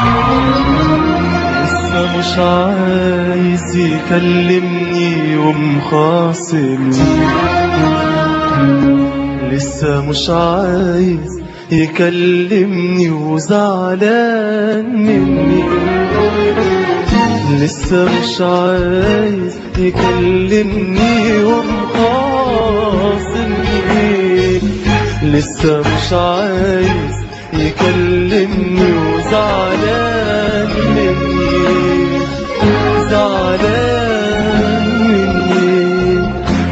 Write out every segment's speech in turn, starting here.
لسه مش عايز يكلمني ومخاصمني لسه مش عايز يكلمني وزعلان مني لسه مش عايز يكلمني ومخاصمني لسه مش عايز يكلمني وزعلان مني زعلان مني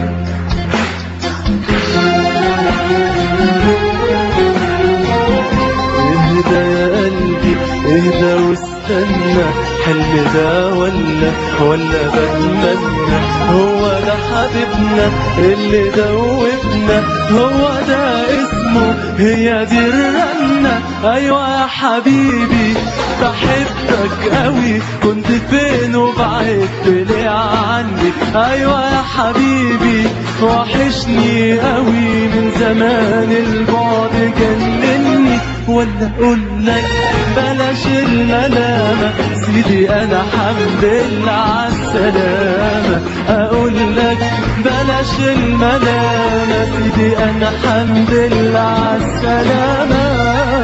اهدى يا قلبي اهدى واستنى حلم ده ولا ولا بتمنى هو ده حبيبنا اللي دوبنا هو ده اسمه هي دي الرنة ايوه يا حبيبي بحبك قوي كنت فين وبعدت ليه عني ايوه يا حبيبي وحشني قوي من زمان البعد جنني ولا اقول لك بلاش الملامة سيدي انا حمد لله عالسلامة اقول لك بلاش الملامة سيدي انا حمد لله عالسلامة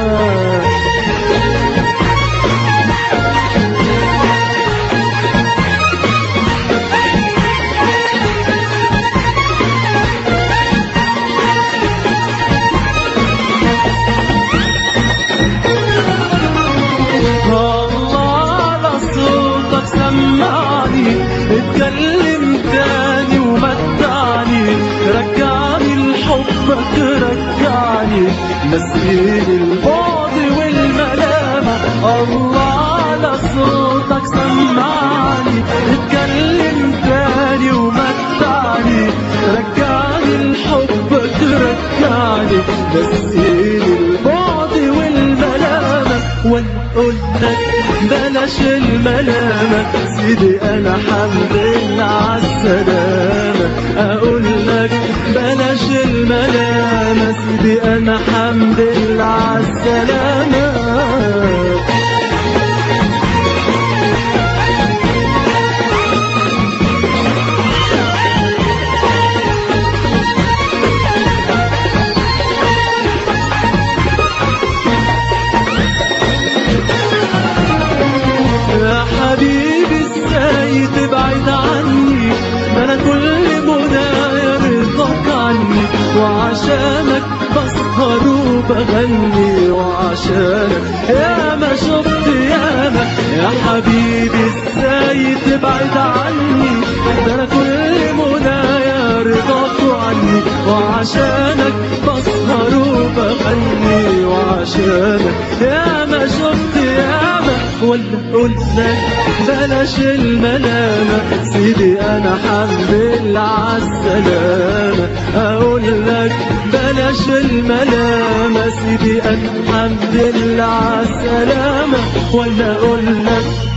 الله على صوتك سمعني اتكلم تاني ومتعني رجعني لحبك رجعني نسيني البعد والملامة الله على صوتك سمعني اتكلم تاني ومتعني رجعني لحبك رجعني نسيني البعد والملامة ولا اقول لك بلاش الملامة سيدي انا حمد لله عالسلامة اقول لك بلاش الملامة سيدي انا حمد لله عالسلامة يا حبيبي ازاي تبعد عني ما انا كل منايا رضاك عني وعشانك بسهر وبغني وعشانك يا ما شفت ياما يا حبيبي ازاي تبعد عني ده انا كل منايا رضاك عني وعشانك بسهر وبغني وعشانك يا ما شفت ياما ولا اقول لك بلاش الملامة سيدي انا حمد لله عالسلامة اقول لك بلاش الملامة سيدي انا حمد لله عالسلامة ولا اقول لك